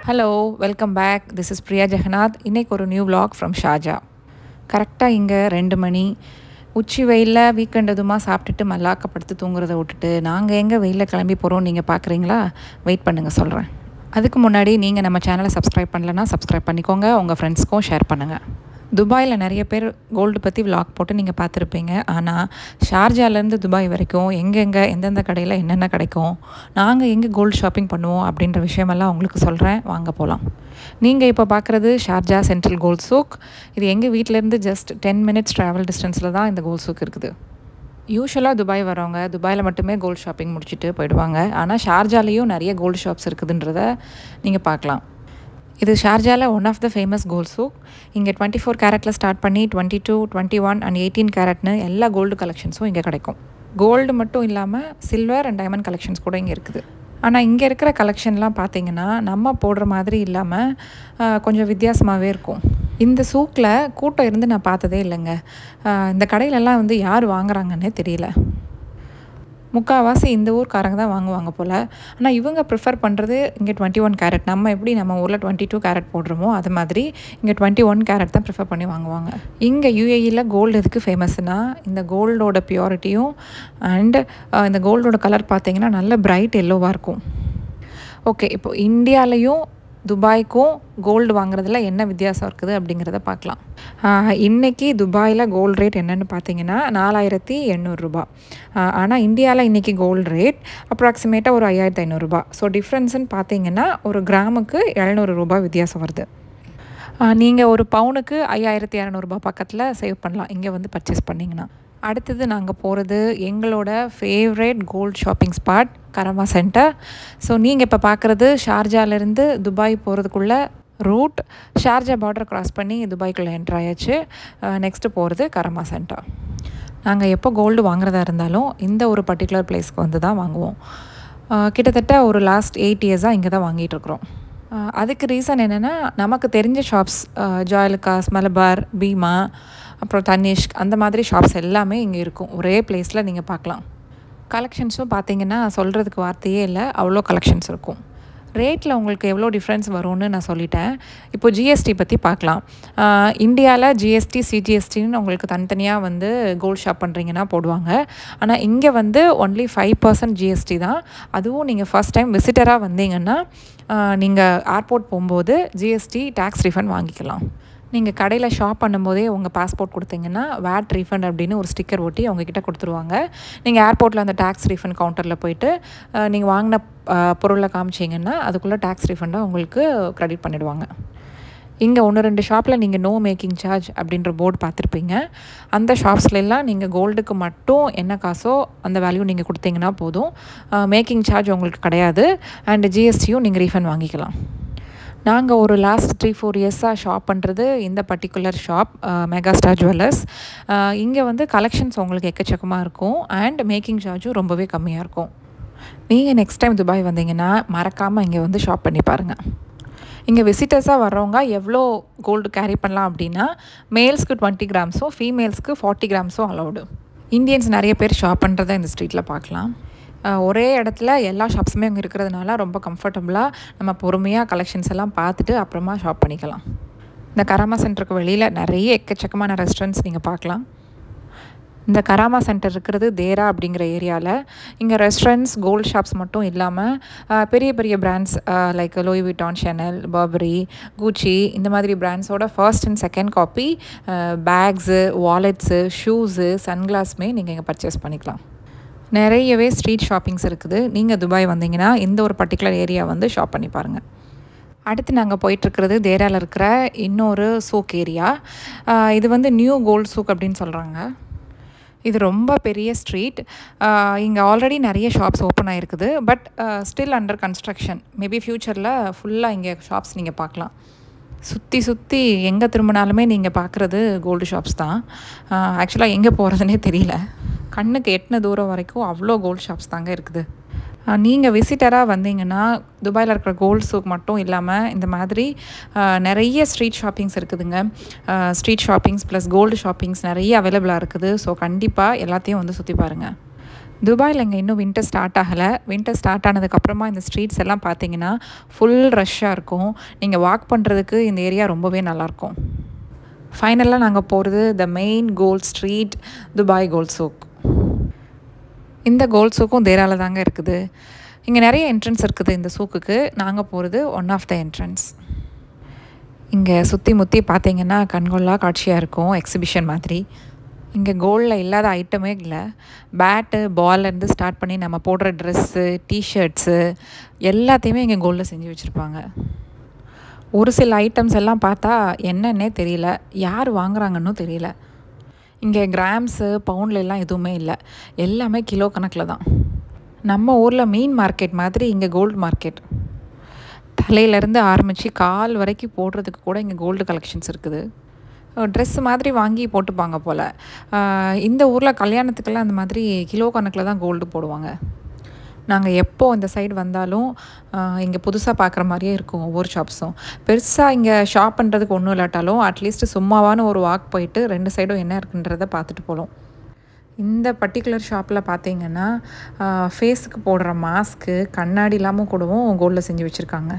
hello welcome back this is Priya Jagannath இன்றைக்கி ஒரு new vlog from ஷாஜா கரெக்டாக இங்கே ரெண்டு மணி உச்சி வெயிலில் வீக்கெண்ட் எதுவுமா சாப்பிட்டுட்டு மல்லாக்கப்படுத்து தூங்குறத விட்டுட்டு நாங்கள் எங்கே வெயிலில் கிளம்பி போகிறோம் நீங்கள் பார்க்குறீங்களா வெயிட் பண்ணுங்கள் சொல்கிறேன் அதுக்கு முன்னாடி நீங்கள் நம்ம சேனலை சப்ஸ்கிரைப் பண்ணலன்னா சப்ஸ்கிரைப் பண்ணிக்கோங்க உங்கள் ஃப்ரெண்ட்ஸ்க்கும் ஷேர் பண்ணுங்கள் துபாயில் நிறைய பேர் கோல்டு பற்றி vlog போட்டு நீங்கள் பார்த்துருப்பீங்க ஆனால் ஷார்ஜாலேருந்து துபாய் வரைக்கும் எங்கெங்கே எந்தெந்த கடையில் என்னென்ன கிடைக்கும் நாங்கள் எங்கே கோல்டு ஷாப்பிங் பண்ணுவோம் அப்படின்ற விஷயமெல்லாம் உங்களுக்கு சொல்கிறேன் வாங்க போகலாம் நீங்கள் இப்போ பார்க்குறது ஷார்ஜா சென்ட்ரல் கோல்ட் சூக் இது எங்கள் வீட்டிலேருந்து ஜஸ்ட் டென் மினிட்ஸ் ட்ராவல் டிஸ்டன்ஸில் தான் இந்த கோல்ட் சூக் இருக்குது யூஸ்வலாக துபாய் வரவங்க துபாயில் மட்டுமே கோல்டு ஷாப்பிங் முடிச்சுட்டு போயிடுவாங்க ஆனால் ஷார்ஜாலேயும் நிறைய கோல்டு ஷாப்ஸ் இருக்குதுன்றத நீங்கள் பார்க்கலாம் இது ஷார்ஜாவில் one of the famous gold souk இங்கே டுவெண்ட்டி ஃபோர் கேரட்டில் ஸ்டார்ட் பண்ணி twenty two twenty one and eighteen கேரட்னு எல்லா கோல்டு கலெக்ஷன்ஸும் இங்கே கிடைக்கும் கோல்டு மட்டும் இல்லாமல் சில்வர் அண்ட் டைமண்ட் கலெக்ஷன்ஸ் கூட இங்கே இருக்குது ஆனால் இங்கே இருக்கிற கலெக்ஷன்லாம் பார்த்தீங்கன்னா நம்ம போடுற மாதிரி இல்லாமல் ஆஹ், கொஞ்சம் வித்தியாசமாகவே இருக்கும் இந்த சூக்கில் கூட்டம் இருந்து நான் பார்த்ததே இல்லைங்க ஆஹ், இந்த கடையிலலாம் வந்து யார் வாங்குறாங்கன்னே தெரியல முக்கால்வாசி இந்த ஊர்க்காரங்க தான் வாங்குவாங்க போல் ஆனால் இவங்க ப்ரிஃபர் பண்ணுறது இங்கே டுவெண்ட்டி ஒன் கேரட் நம்ம எப்படி நம்ம ஊரில் டுவெண்ட்டி டூ கேரட் போடுறோமோ அது மாதிரி இங்கே டுவெண்ட்டி ஒன் கேரட் தான் ப்ரிஃபர் பண்ணி வாங்குவாங்க இங்கே யூஏஇயில் கோல்டு எதுக்கு ஃபேமஸ்னா இந்த கோல்டோட பியூரிட்டியும் அண்ட் இந்த கோல்டோட கலர் பார்த்தீங்கன்னா நல்ல பிரைட் எல்லோவாக இருக்கும் ஓகே இப்போ இந்தியாலையும் துபாய்க்கும் கோல்டு வாங்குறதுல என்ன வித்தியாசம் இருக்குது அப்படிங்கிறத பார்க்கலாம் ஆஹ், இன்னைக்கு துபாயில் கோல்டு ரேட் என்னன்னு பார்த்தீங்கன்னா நாலாயிரத்தி எண்ணூறுரூபா ஆனால் இந்தியாவில் இன்னைக்கு கோல்டு ரேட் அப்ராக்சிமேட்டாக ஒரு ஐயாயிரத்தி ஐநூறுரூபா ஸோ டிஃப்ரென்ஸ்னு பார்த்தீங்கன்னா ஒரு கிராமுக்கு எழுநூறு ரூபாய் வித்தியாசம் வருது நீங்கள் ஒரு பவுனுக்கு ஐயாயிரத்தி இரநூறுபா பக்கத்தில் சேவ் பண்ணலாம் இங்கே வந்து பர்ச்சேஸ் பண்ணிங்கன்னா அடுத்தது நாங்கள் போகிறது எங்களோட favourite gold shopping spot Karama centre so நீங்கள் இப்போ பார்க்குறது ஷார்ஜாலேருந்து துபாய் போகிறதுக்குள்ள ரூட் ஷார்ஜா பார்டர் கிராஸ் பண்ணி துபாய்க்குள்ளே என்ட்ரு ஆயாச்சு நெக்ஸ்ட்டு போகிறது கரமா சென்டர் நாங்கள் எப்போ கோல்டு வாங்குறதா இருந்தாலும் இந்த ஒரு பர்டிகுலர் பிளேஸ்க்கு வந்து தான் வாங்குவோம் அஹ் கிட்டத்தட்ட ஒரு லாஸ்ட் எயிட் இயர்ஸாக இங்கே தான் வாங்கிட்டு இருக்கிறோம் அஹ் அதுக்கு ரீசன் என்னென்னா நமக்கு தெரிஞ்ச ஷாப்ஸ் ஜாயலுக்காஸ் மலபார் பீமா அப்புறம் தனிஷ்க் அந்த மாதிரி ஷாப்ஸ் எல்லாமே இங்கே இருக்கும் ஒரே பிளேஸில் நீங்கள் பார்க்கலாம் கலெக்ஷன்ஸும் பார்த்தீங்கன்னா சொல்கிறதுக்கு வார்த்தையே இல்லை அவ்வளோ கலெக்ஷன்ஸ் இருக்கும் ரேட்டில் உங்களுக்கு எவ்வளோ டிஃப்ரென்ஸ் வரும்னு நான் சொல்லிட்டேன் இப்போ ஜிஎஸ்டி பற்றி பார்க்கலாம் இந்தியாவில் ஜிஎஸ்டி சிஜிஎஸ்டின்னு உங்களுக்கு தனித்தனியாக வந்து கோல்ட் ஷாப் பண்ணுறீங்கன்னா போடுவாங்க ஆனால் இங்கே வந்து ஒன்லி ஃபைவ் பர்சன்ட் ஜிஎஸ்டி தான் அதுவும் நீங்கள் ஃபஸ்ட் டைம் விசிட்டராக வந்தீங்கன்னா நீங்கள் ஏர்போர்ட் போகும்போது ஜிஎஸ்டி டேக்ஸ் ரீஃபண்ட் வாங்கிக்கலாம் நீங்கள் கடையில் ஷாப் பண்ணும்போதே உங்கள் பாஸ்போர்ட் கொடுத்தீங்கன்னா வேட் ரீஃபண்ட் அப்படின்னு ஒரு ஸ்டிக்கர் ஒட்டி அவங்கக்கிட்ட கொடுத்துருவாங்க நீங்கள் ஏர்போர்ட்டில் அந்த டேக்ஸ் ரீஃபண்ட் கவுண்டரில் போயிட்டு நீங்கள் வாங்கின அஹ், பொருளை காமிச்சிங்கன்னா அதுக்குள்ளே டேக்ஸ் ரீஃபண்டாக உங்களுக்கு க்ரெடிட் பண்ணிடுவாங்க இங்கே ஒன்று ரெண்டு ஷாப்பில் நீங்கள் நோ மேக்கிங் சார்ஜ் அப்படின்ற போர்டு பார்த்துருப்பீங்க அந்த ஷாப்ஸ்லாம் நீங்கள் கோல்டுக்கு மட்டும் என்ன காசோ அந்த வேல்யூ நீங்கள் கொடுத்தீங்கன்னா போதும் மேக்கிங் சார்ஜ் உங்களுக்கு கிடையாது அண்ட் ஜிஎஸ்டியும் நீங்கள் ரீஃபண்ட் வாங்கிக்கலாம் நாங்கள் ஒரு லாஸ்ட் த்ரீ ஃபோர் இயர்ஸாக ஷாப் பண்ணுறது இந்த particular shop mega star jewellers இங்கே வந்து கலெக்ஷன்ஸ் உங்களுக்கு எக்கச்சக்கமாக இருக்கும் அண்ட் மேக்கிங் சார்ஜும் ரொம்பவே கம்மியாக இருக்கும் நீங்கள் நெக்ஸ்ட் டைம் துபாய் வந்தீங்கன்னா மறக்காமல் இங்கே வந்து ஷாப் பண்ணி பாருங்கள் இங்கே விசிட்டர்ஸாக வர்றவங்க எவ்வளோ கோல்டு கேரி பண்ணலாம் அப்படின்னா மேல்ஸ்க்கு டுவெண்ட்டி கிராம்ஸும் ஃபீமேல்ஸ்க்கு ஃபார்ட்டி கிராம்ஸும் அலௌடு இந்தியன்ஸ் நிறைய பேர் ஷாப் பண்ணுறதை இந்த ஸ்ட்ரீட்டில் பார்க்கலாம் அஹ் ஒரே இடத்துல எல்லா ஷாப்ஸுமே அங்கே இருக்கிறதுனால ரொம்ப கம்ஃபர்டபுளாக நம்ம பொறுமையாக கலெக்ஷன்ஸ் எல்லாம் பார்த்துட்டு அப்புறமா ஷாப் பண்ணிக்கலாம் இந்த கராமா சென்டருக்கு வெளியில் நிறைய எக்கச்சக்கமான ரெஸ்டாரண்ட்ஸ் நீங்கள் பார்க்கலாம் இந்த கராமா சென்டர் இருக்கிறது தேரா அப்படிங்கிற ஏரியாவில் இங்கே ரெஸ்டாரண்ட்ஸ் கோல்ட் ஷாப்ஸ் மட்டும் இல்லாமல் பெரிய பெரிய பிராண்ட்ஸ் லைக் லோய் விட்டான் ஷெனல் பர்பரி கூச்சி இந்த மாதிரி பிராண்ட்ஸோட first and second copy bags wallets shoes சன்கிளாஸுமே நீங்கள் இங்கே பர்ச்சேஸ் பண்ணிக்கலாம் நிறையவே ஸ்ட்ரீட் ஷாப்பிங்ஸ் இருக்குது நீங்கள் துபாய் வந்தீங்கன்னா இந்த ஒரு பர்டிகுலர் ஏரியா வந்து ஷாப் பண்ணி பாருங்கள் அடுத்து நாங்கள் போயிட்டுருக்கிறது தேராவில் இருக்கிற இன்னொரு சூக் ஏரியா இது வந்து நியூ கோல்ட் சூக் அப்படின்னு சொல்கிறாங்க இது ரொம்ப பெரிய ஸ்ட்ரீட் இங்கே ஆல்ரெடி நிறைய ஷாப்ஸ் ஓப்பன் ஆகிருக்குது but still under construction maybe ஃப்யூச்சரில் ஃபுல்லாக இங்கே ஷாப்ஸ் நீங்கள் பார்க்கலாம் சுற்றி சுற்றி எங்கே திரும்பினாலுமே நீங்கள் பார்க்குறது கோல்டு ஷாப்ஸ் தான் ஆக்சுவலாக எங்கே போகிறதுனே தெரியல கண்ணுக்கு எட்டின தூரம் வரைக்கும் அவ்வளோ கோல்டு ஷாப்ஸ் தாங்க இருக்குது நீங்கள் விசிட்டராக வந்தீங்கன்னா துபாயில் இருக்கிற கோல்ட் சூக் மட்டும் இல்லாமல் இந்த மாதிரி ஆஹ், நிறைய ஸ்ட்ரீட் ஷாப்பிங்ஸ் இருக்குதுங்க street shoppings plus gold shoppings நிறைய அவைலபிளாக இருக்குது ஸோ கண்டிப்பாக எல்லாத்தையும் வந்து சுற்றி பாருங்கள் துபாயில் இங்கே இன்னும் வின்டர் ஸ்டார்ட் ஆகலை வின்டர் ஸ்டார்ட் ஆனதுக்கப்புறமா இந்த ஸ்ட்ரீட்ஸ் எல்லாம் பார்த்தீங்கன்னா ஃபுல் ரஷ்ஷாக இருக்கும் நீங்கள் வாக் பண்ணுறதுக்கு இந்த ஏரியா ரொம்பவே நல்லாயிருக்கும் ஃபைனலாக நாங்கள் போகிறது the main gold street Dubai gold souk இந்த கோல்ட் சோக்கும் தேரால தாங்க இருக்குது இங்கே நிறைய என்ட்ரன்ஸ் இருக்குது இந்த சூக்குக்கு நாங்கள் போகிறது ஒன் ஆஃப் த என்ட்ரன்ஸ் இங்கே சுற்றி முற்றி பார்த்தீங்கன்னா கண்கொள்ளா காட்சியாக இருக்கும் எக்ஸிபிஷன் மாதிரி இங்கே கோல்டில் இல்லாத ஐட்டமே இல்லை பேட்டு பால்லேருந்து ஸ்டார்ட் பண்ணி நம்ம போடுற ட்ரெஸ்ஸு டிஷர்ட்ஸு எல்லாத்தையுமே இங்கே கோல்டில் செஞ்சு வச்சுருப்பாங்க ஒரு சில ஐட்டம்ஸ் எல்லாம் பார்த்தா என்னன்னே தெரியல யார் வாங்குறாங்கன்னு தெரியல இங்கே கிராம்ஸு பவுண்ட்ல எல்லாம் எதுவுமே இல்லை எல்லாமே கிலோ கணக்கில் தான் நம்ம ஊரில் மீன் மார்க்கெட் மாதிரி இங்கே கோல்டு மார்க்கெட் தலையிலேருந்து ஆரம்பித்து கால் வரைக்கும் போடுறதுக்கு கூட இங்கே கோல்டு கலெக்ஷன்ஸ் இருக்குது ட்ரெஸ் மாதிரி வாங்கி போட்டுப்பாங்க போல் இந்த ஊரில் கல்யாணத்துக்கெல்லாம் அந்த மாதிரி கிலோ கணக்கில் தான் கோல்டு போடுவாங்க நாங்கள் எப்போ இந்த சைடு வந்தாலும் இங்கே புதுசாக பார்க்குற மாதிரியே இருக்கும் ஒவ்வொரு ஷாப்ஸும் பெருசாக இங்கே ஷாப் பண்ணுறதுக்கு ஒன்றும் இல்லாட்டாலும் அட்லீஸ்ட் சும்மாவான ஒரு வாக் போயிட்டு ரெண்டு சைடும் என்ன இருக்குன்றதை பார்த்துட்டு போகலாம் இந்த பர்டிகுலர் ஷாப்பில் பார்த்தீங்கன்னா ஃபேஸுக்கு போடுற மாஸ்க்கு கண்ணாடி இல்லாமல் கூடவும் கோல்டில் செஞ்சு வச்சுருக்காங்க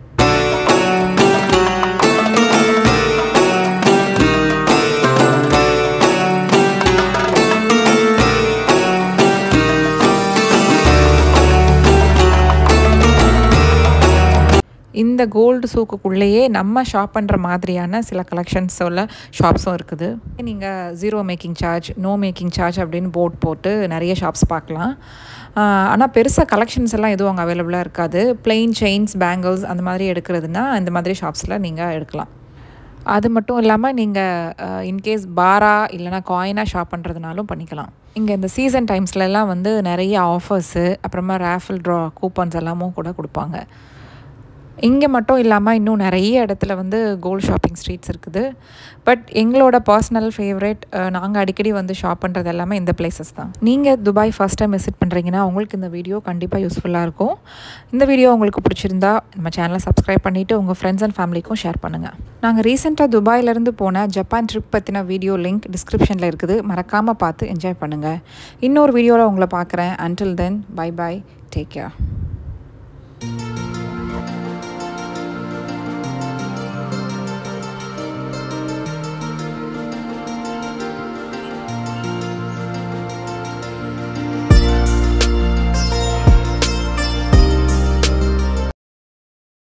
இந்த கோல்டு சூக்குக்குள்ளேயே நம்ம ஷாப் பண்ணுற மாதிரியான சில கலெக்ஷன்ஸ் உள்ள ஷாப்ஸும் இருக்குது நீங்கள் zero making charge no making charge அப்படின்னு போர்ட் போட்டு நிறைய ஷாப்ஸ் பார்க்கலாம் ஆனால் பெருசாக கலெக்ஷன்ஸ் எல்லாம் எதுவும் அங்கே அவைலபிளாக இருக்காது பிளெயின் செயின்ஸ் பேங்கிள்ஸ் அந்த மாதிரி எடுக்கிறதுனா இந்த மாதிரி ஷாப்ஸில் நீங்கள் எடுக்கலாம் அது மட்டும் இல்லாமல் நீங்கள் இன்கேஸ் பாரா இல்லைனா காயினாக ஷாப் பண்ணுறதுனாலும் பண்ணிக்கலாம் இங்கே இந்த சீசன் டைம்ஸ்லலாம் வந்து நிறைய ஆஃபர்ஸு அப்புறமா ரேஃபில் ட்ரா கூப்பன்ஸ் எல்லாமும் கூட கொடுப்பாங்க இங்கே மட்டும் இல்லாமல் இன்னும் நிறைய இடத்துல வந்து கோல்ட் ஷாப்பிங் ஸ்ட்ரீட்ஸ் இருக்குது பட் எங்களோட பர்சனல் ஃபேவரேட் நாங்கள் அடிக்கடி வந்து ஷாப் பண்ணுறது எல்லாமே இந்த பிளேசஸ் தான் நீங்கள் துபாய் ஃபஸ்ட் டைம் விசிட் பண்ணுறீங்கன்னா உங்களுக்கு இந்த வீடியோ கண்டிப்பாக யூஸ்ஃபுல்லாக இருக்கும் இந்த வீடியோ உங்களுக்கு பிடிச்சிருந்தா நம்ம சேனலை சப்ஸ்கிரைப் பண்ணிவிட்டு உங்கள் ஃப்ரெண்ட்ஸ் அண்ட் ஃபேமிலிக்கும் ஷேர் பண்ணுங்கள் நாங்கள் ரீசெண்டாக துபாயிலேருந்து போன ஜப்பான் ட்ரிப் பற்றின வீடியோ லிங்க் டிஸ்கிரிப்ஷனில் இருக்குது மறக்காமல் பார்த்து என்ஜாய் பண்ணுங்கள் இன்னொரு வீடியோவில் உங்களை பார்க்குறேன் until then bye bye take care